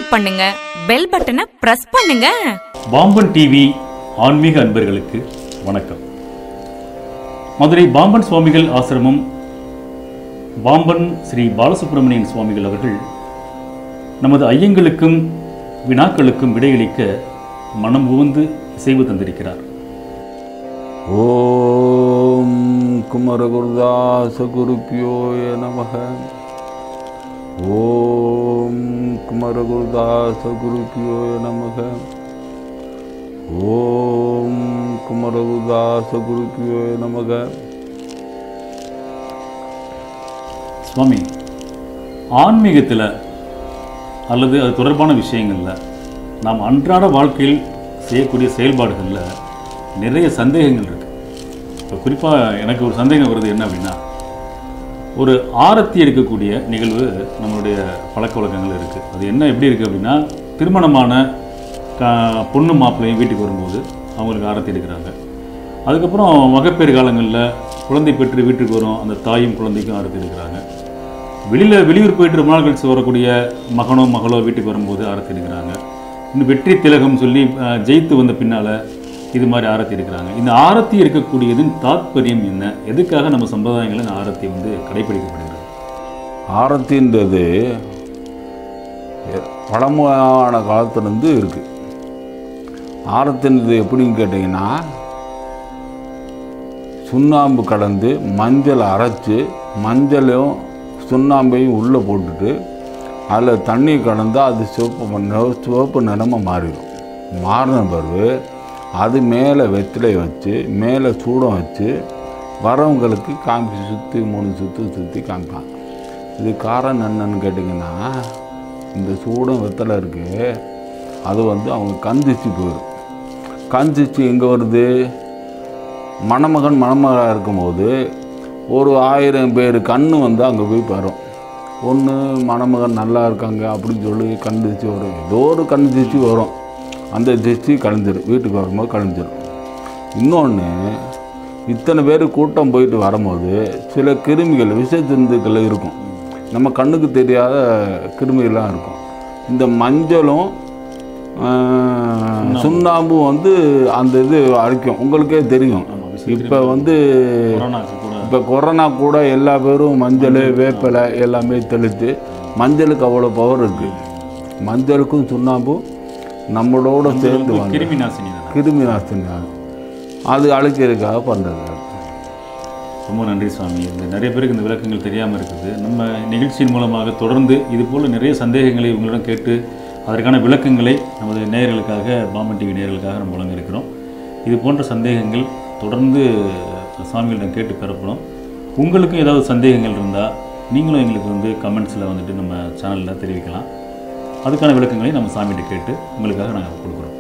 Subscribe பண்ணுங்க bell பட்டனை press பண்ணுங்க பாம்பன் டிவி ஆன்மீக அன்பர்களுக்கு வணக்கம் மதுரை பாம்பன் சுவாமிகள் ஆசிரமம் பாம்பன் ஸ்ரீ பாலசுப்பிரமணியன் சுவாமிகள் அவர்கள் நமது ஐயங்களுக்கும் வினாக்களுக்கும் விடையளிக்க மனம் உவந்து இசைவு தந்திருக்கிறார் ஓம் குமரகுருதாச குருப்பியோய நமக ஓம் குமரகுருதாச குருப்பியோய நமக ஓம் குமரகுருதாச குருப்பியோய நமக சுவாமி ஆன்மீகத்தில் அல்லது அது தொடர்பான விஷயங்களில் நாம் அன்றாட வாழ்க்கையில் செய்யக்கூடிய செயல்பாடுகளில் நிறைய சந்தேகங்கள் இருக்குது இப்போ குறிப்பாக எனக்கு ஒரு சந்தேகம் வருது என்ன அப்படின்னா ஒரு ஆரத்தி எடுக்கக்கூடிய நிகழ்வு நம்மளுடைய பழக்க வழக்கங்கள் இருக்குது அது என்ன எப்படி இருக்குது அப்படின்னா திருமணமான க பொண்ணு மாப்பிள்ளையும் வீட்டுக்கு வரும்போது அவங்களுக்கு ஆரத்தி எடுக்கிறாங்க அதுக்கப்புறம் மகப்பேறு காலங்களில் குழந்தை பெற்று வீட்டுக்கு வரும் அந்த தாயும் குழந்தைக்கும் ஆரத்தி எடுக்கிறாங்க வெளியில் வெளியூர் போயிட்டு ரொம்ப நாள் கழிச்சு வரக்கூடிய மகனோ மகளோ வீட்டுக்கு வரும்போது ஆரத்தி எடுக்கிறாங்க இன்னும் வெற்றி திலகம் சொல்லி அஹ், ஜெயித்து வந்த பின்னால் இது மாதிரி ஆரத்தி எடுக்கிறாங்க இந்த ஆரத்தி எடுக்கக்கூடியதின் தாத்பரியம் என்ன எதுக்காக நம்ம சம்பிரதாயங்களில் இந்த ஆரத்தி வந்து கடைபிடிக்கப்படுகிறது ஆரத்தின்றது பழமையான காலத்துலேருந்து இருக்குது ஆரத்தின்றது எப்படின்னு கேட்டிங்கன்னா சுண்ணாம்பு கலந்து மஞ்சள் அரைச்சி மஞ்சளையும் சுண்ணாம்பையும் உள்ளே போட்டுட்டு அதில் தண்ணி கலந்து அது சிவப்பு மண்ண- சிவப்பு நிறமாக மாறிடும் மாறின பிறகு அது மேலே வெற்றிலை வச்சு மேலே சூடம் வச்சு வரவங்களுக்கு காமிச்சு சுற்றி மூணு சுற்று சுற்றி காமிப்பாங்க இது காரணம் என்னன்னு கேட்டிங்கன்னா இந்த சூடம் வெத்தலை இருக்குது அது வந்து அவங்க கந்திச்சு போயிடும் கந்திச்சு எங்கே வருது மணமகன் மணமகளாக இருக்கும்போது ஒரு ஆயிரம் பேர் கண்ணு வந்து அங்கே போய் பெறும் ஒன்று மணமகன் நல்லா இருக்காங்க அப்படின்னு சொல்லி கண் திச்சு வரும் ஏதோ ஒரு கண் திச்சு வரும் அந்த திச்சு கழிஞ்சிடும் வீட்டுக்கு வரும்போது கழிஞ்சிடும் இன்னொன்று இத்தனை பேர் கூட்டம் போயிட்டு வரும்போது சில கிருமிகள் விஷ ஜந்துக்கள் இருக்கும் நம்ம கண்ணுக்கு தெரியாத கிருமிகள்லாம் இருக்கும் இந்த மஞ்சளும் ஆஹ், சுண்ணாம்பும் வந்து அந்த இது அழிக்கும் உங்களுக்கே தெரியும் ஆமாம் இப்போ வந்து கொரோனாக்கு கூட இப்போ கொரோனா கூட எல்லா பேரும் மஞ்சள் வேப்பிலை எல்லாமே தெளித்து மஞ்சளுக்கு அவ்வளோ பவர் இருக்குது மஞ்சளுக்கும் சுண்ணாம்பும் நம்மளோட சேர்ந்து வந்து கிருமி நாசினி தானே கிருமி நாசினி அது. அது அழிக்கிறதுக்காக பண்ணுறது ரொம்ப நன்றி சுவாமி இந்த நிறைய பேருக்கு இந்த விளக்கங்கள் தெரியாமல் இருக்குது நம்ம நிகழ்ச்சியின் மூலமாக தொடர்ந்து இது போல் நிறைய சந்தேகங்களை உங்களிடம் கேட்டு அதற்கான விளக்கங்களை நமது நேயர்களுக்காக பாமன் டிவி நேயர்களுக்காக நம்ம வழங்க இருக்கிறோம் இது போன்ற சந்தேகங்கள் தொடர்ந்து சுவாமிகளிடம் கேட்டு பெறப்படும் உங்களுக்கும் ஏதாவது சந்தேகங்கள் இருந்தால் நீங்களும் எங்களுக்கு வந்து கமெண்ட்ஸில் வந்துட்டு நம்ம சேனலில் தெரிவிக்கலாம் அதுக்கான விளக்கங்களை நம்ம சாமிகிட்ட கேட்டு உங்களுக்காக நாங்கள் கொடுக்குறோம்